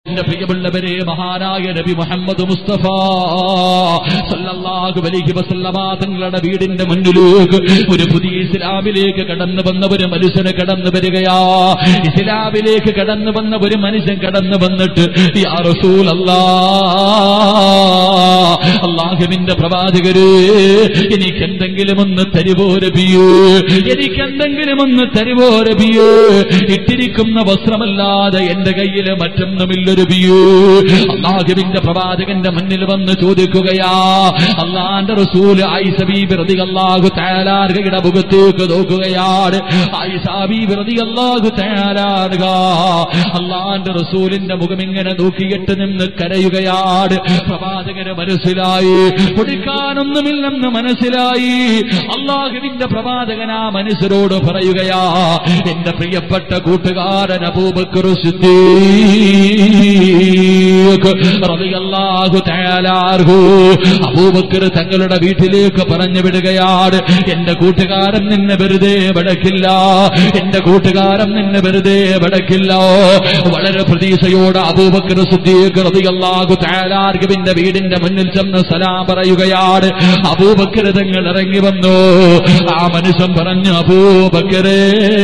എന്റെ പ്രിയമുള്ളവരെ മഹാനായ നബി മുഹമ്മദ് മുസ്തഫ സല്ലല്ലാഹു അലൈഹി വസല്ലമ തങ്ങളുടെ വീടിന്റെ മുന്നിലേക്ക് ഒരു പുതിയ ഇസ്ലാമിലേക്ക് കടന്നു വന്ന ഒരു മനുഷ്യന് കടന്നു വരികയാ ഇസ്ലാമിലേക്ക് കടന്നു വന്ന ഒരു മനുഷ്യൻ കടന്നു വന്നിട്ട് യാ റസൂലല്ലാ അള്ളാഹുവിന്റെ പ്രവാചകര് എനിക്ക് എന്തെങ്കിലും ഒന്ന് തരുവോ രബിയോ എനിക്ക് എന്തെങ്കിലും ഒന്ന് തരുവോ രബിയോ ഇട്ടിരിക്കുന്ന വസ്ത്രമല്ലാതെ എന്റെ കയ്യിൽ മറ്റൊന്നുമില്ലൊരു ബിയൂ അള്ളാഹുവിന്റെ പ്രവാചകന്റെ മുന്നിൽ വന്ന് ചോദിക്കുകയാ അള്ളാന്റെ റസൂൽ ഐസബി വിറതി അള്ളാഹു തയ്യാറാറുകയുടെ മുഖത്തേക്ക് നോക്കുകയാണ് ഐസാബി വിറതി അള്ളാഹു തയ്യാറാറുക അള്ളാന്റെ റസൂലിന്റെ മുഖം ഇങ്ങനെ നോക്കിയിട്ട് നിന്ന് കരയുകയാണ് പ്രവാചകന് മനസ്സിലായി കൊടുക്കാനൊന്നുമില്ലെന്ന് മനസ്സിലായി അള്ളാഹുവിന്റെ പ്രവാചകൻ ആ മനുഷ്യരോട് പറയുകയാ എന്റെ പ്രിയപ്പെട്ട കൂട്ടുകാരൻ അബൂബക്കർ സിദ്ദീഖ് റളിയല്ലാഹു തആല അൻഹു അബൂബക്കർ തങ്ങളുടെ വീട്ടിലേക്ക് പറഞ്ഞു വിടുകയാണ് എന്റെ കൂട്ടുകാരൻ നിന്നെ വെറുതെ വടക്കില്ല എന്റെ കൂട്ടുകാരൻ നിന്നെ വെറുതെ വടക്കില്ല വളരെ പ്രതീക്ഷയോടെ അബൂബക്കർ സിദ്ദീഖ് റളിയല്ലാഹു തആല അൻഹുവിന്റെ വീടിന്റെ മുന്നിൽ ചെന്ന് സലാം പറയുകയാണ് അബൂബക്കർ തങ്ങൾ ഇറങ്ങി വന്നു ആ മനുഷ്യൻ പറഞ്ഞു അബൂബക്കരേ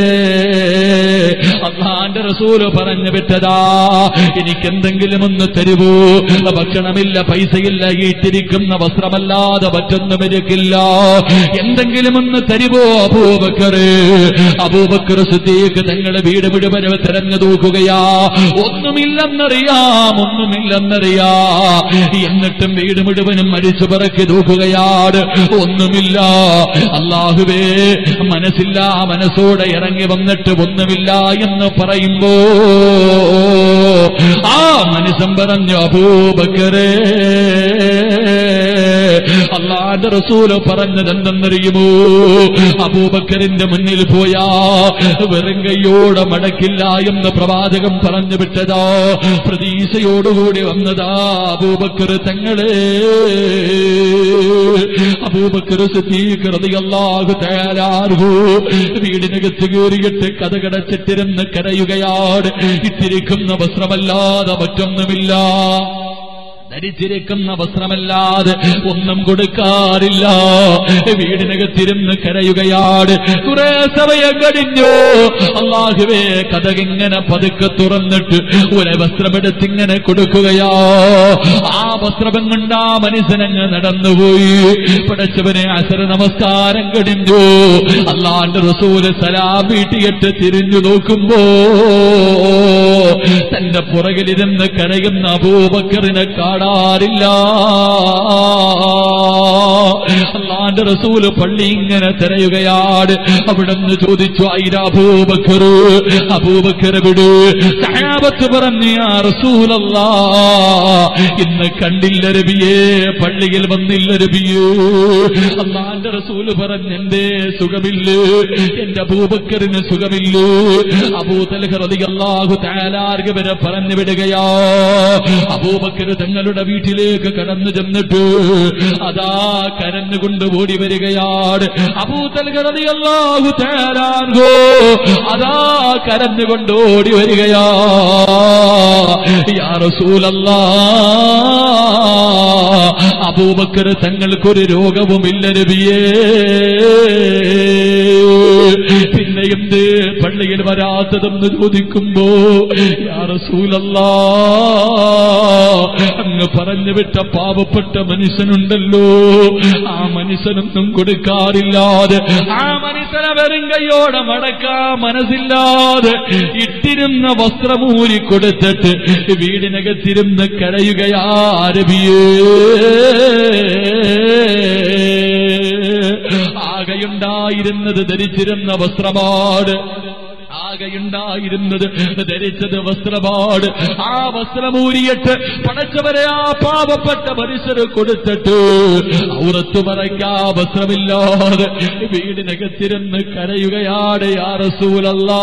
അള്ളാന്റെ റസൂല് പറഞ്ഞു വിട്ടതാ എനിക്ക് എന്തെങ്കിലും ഒന്ന് തരുവോ ഭക്ഷണമില്ല പൈസയില്ല ഈട്ടിരിക്കുന്ന വസ്ത്രമല്ലാതെ മറ്റൊന്നും എനിക്കില്ല എന്തെങ്കിലും ഒന്ന് തരുവോ അബൂബക്കറ് അബൂബക്കർ സിദ്ദീഖ് തങ്ങളെ വീട് മുഴുവൻ തിരഞ്ഞു നോക്കുകയാ ഒന്നുമില്ലെന്നറിയാം ഒന്നുമില്ലെന്നറിയാ എന്നിട്ടും വീട് മുഴുവനും മരിച്ചു പറക്കി നോക്കുകയാണ് ഒന്നുമില്ല അള്ളാഹുവേ മനസ്സില്ല മനസ്സോടെ ഇറങ്ങി വന്നിട്ട് ഒന്നുമില്ല എന്ന് പറയുമ്പോ ആ മനുഷ്യൻ പറഞ്ഞു അബൂബക്കരേ അള്ളാന്റെ റസൂല് പറഞ്ഞത് എന്തെന്നറിയുമോ അബൂബക്കറിന്റെ മുന്നിൽ പോയാ വെറും കൈയോടെ മടക്കില്ല എന്ന് പ്രവാചകം പറഞ്ഞു വിട്ടതാ പ്രതീക്ഷയോടുകൂടി വന്നതാ അബൂബക്കർ തങ്ങളെ അബൂബക്കർ സിദ്ദീഖ് റളിയല്ലാഹു തആല അൻഹു വീടിനകത്ത് കയറിയിട്ട് കഥകടച്ചിട്ടിരുന്ന് കരയുകയാണ് ഇട്ടിരിക്കുന്ന വസ്ത്രമല്ലാതെ മറ്റൊന്നുമില്ല ധരിച്ചിരിക്കുന്ന വസ്ത്രമല്ലാതെ ഒന്നും കൊടുക്കാറില്ല വീടിനകത്തിരുന്ന് കരയുകയാണ് കുറെ സമയം കഴിഞ്ഞു അള്ളാഹുവേ കഥകിങ്ങനെ പതുക്കെ തുറന്നിട്ട് ഒരു വസ്ത്രമെടുത്തിങ്ങനെ കൊടുക്കുകയോ ആ വസ്ത്രം കൊണ്ട് ആ മനുഷ്യനങ്ങ് നടന്നുപോയി പടച്ചവനെ അസര നമസ്കാരം കഴിഞ്ഞു അള്ളാന്റെ റസൂല് സലാം വീട്ടിയിട്ട് തിരിഞ്ഞു നോക്കുമ്പോ തന്റെ പുറകിലിരുന്ന് കരയുന്ന അബൂബക്കറിനെ കാണാറില്ല അള്ളാന്റെ റസൂല് പള്ളി ഇങ്ങനെ തിരയുകയാണ് അവിടുന്ന് ചോദിച്ചു ഐര അബൂബക്കർ അബൂബക്കർ വിട് സഹാബത്ത് പറഞ്ഞു ആ റസൂലല്ലാ ഇന്ന് കണ്ടില്ല രബിയേ പള്ളിയിൽ വന്നില്ല രബിയേ അള്ളാന്റെ റസൂല് പറഞ്ഞു എന്റെ സുഖമില്ല എന്റെ അബൂബക്കറിന് സുഖമില്ല അബൂതലഹി അള്ളാഹു താലാർഗ വരെ പറഞ്ഞു വിടുകയോ അബൂബക്കർ തങ്ങളുടെ വീട്ടിലേക്ക് കടന്നു ചെന്നിട്ട് അതാ കരഞ്ഞുകൊണ്ട് ഓടി വരികയാണ് അബൂതലഹി അള്ളാഹു താലാർഗോ അതാ കരഞ്ഞുകൊണ്ട് ഓടി വരികയാ യാ റസൂലല്ലാ അബൂബക്കർ തങ്ങൾക്കൊരു രോഗവുമില്ല നബിയേ പിന്നെ എന്ത് പള്ളിയിൽ വരാത്തതെന്ന് ചോദിക്കുമ്പോ യാ റസൂലല്ലാ അങ്ങ് പറഞ്ഞു വിട്ട പാവപ്പെട്ട മനുഷ്യനുണ്ടല്ലോ ആ മനുഷ്യനൊന്നും കൊടുക്കാറില്ലാതെ ആ മനുഷ്യനെ വെറും കൈയോടെ മടക്കാ മനസ്സില്ലാതെ ഇട്ടിരുന്ന വസ്ത്രമൂരി കൊടുത്തിട്ട് വീടിനകത്തിരുന്ന് കരയുകയാരബിയേ ആകെയുണ്ടായിരുന്നത് ധരിച്ചിരുന്ന വസ്ത്രമാണ് ആകെയുണ്ടായിരുന്നത് ധരിച്ചത് വസ്ത്രമാണ് ആ വസ്ത്രമൂരിയിട്ട് പടച്ചവരെ ആ പാവപ്പെട്ട മനുഷ്യർ കൊടുത്തിട്ട് ഔറത്ത് മറയ്ക്കാ വസ്ത്രമില്ലാതെ വീടിനകത്തിരുന്ന് കരയുകയാണ് യാ റസൂലല്ലാ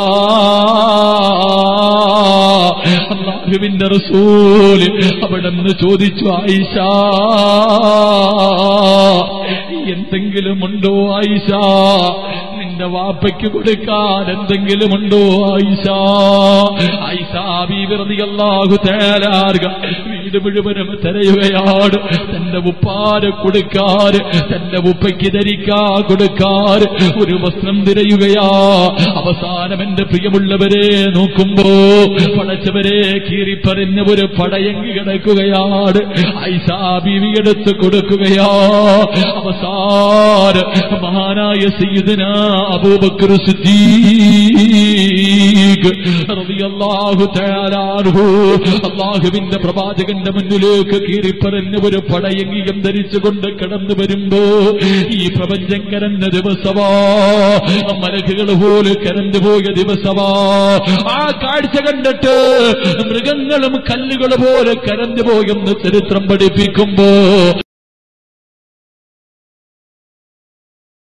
അള്ളാഹുവിന്റെ റസൂല് അവിടെ നിന്ന് ചോദിച്ചു ആയിഷ എന്തെങ്കിലും ഉണ്ടോ ആയിഷ നിന്റെ വാപ്പയ്ക്ക് കൊടുക്കാൻ എന്തെങ്കിലുമുണ്ടോ ആയിഷ ആയിഷ ബീവി റളിയല്ലാഹു തആല അൻഹ വീട് മുഴുവനും തിരയുകയാണ് തന്റെ ഉപ്പാര് കൊടുക്കാറ് തന്റെ ഉപ്പയ്ക്ക് ധരിക്കാ കൊടുക്കാറ് ഒരു വസ്ത്രം തിരയുകയാ അവസാനം എന്റെ പ്രിയമുള്ളവരെ നോക്കുമ്പോ പടച്ചവരെ കീറിപ്പറിഞ്ഞ ഒരു പടയങ്കി കിടക്കുകയാണ് ഐസാ ബീവി എടുത്ത് കൊടുക്കുകയാ അവസാന മഹാനായ സയ്യിദന അബൂബക്കർ സിദ്ദീഖ് റളിയല്ലാഹു തആല അൻഹു അള്ളാഹുവിന്റെ പ്രവാചകന്റെ മുന്നിലേക്ക് കീറിപ്പറഞ്ഞ ഒരു പടയങ്കിയും ധരിച്ചുകൊണ്ട് കടന്നു വരുമ്പോ ഈ പ്രപഞ്ചം കരഞ്ഞ ദിവസമാ മലക്കുകൾ പോലെ കരഞ്ഞു പോയ ദിവസമാ ആ കാഴ്ച കണ്ടിട്ട് മൃഗങ്ങളും കല്ലുകൾ പോലെ കരഞ്ഞു പോയെന്ന് ചരിത്രം പഠിപ്പിക്കുമ്പോ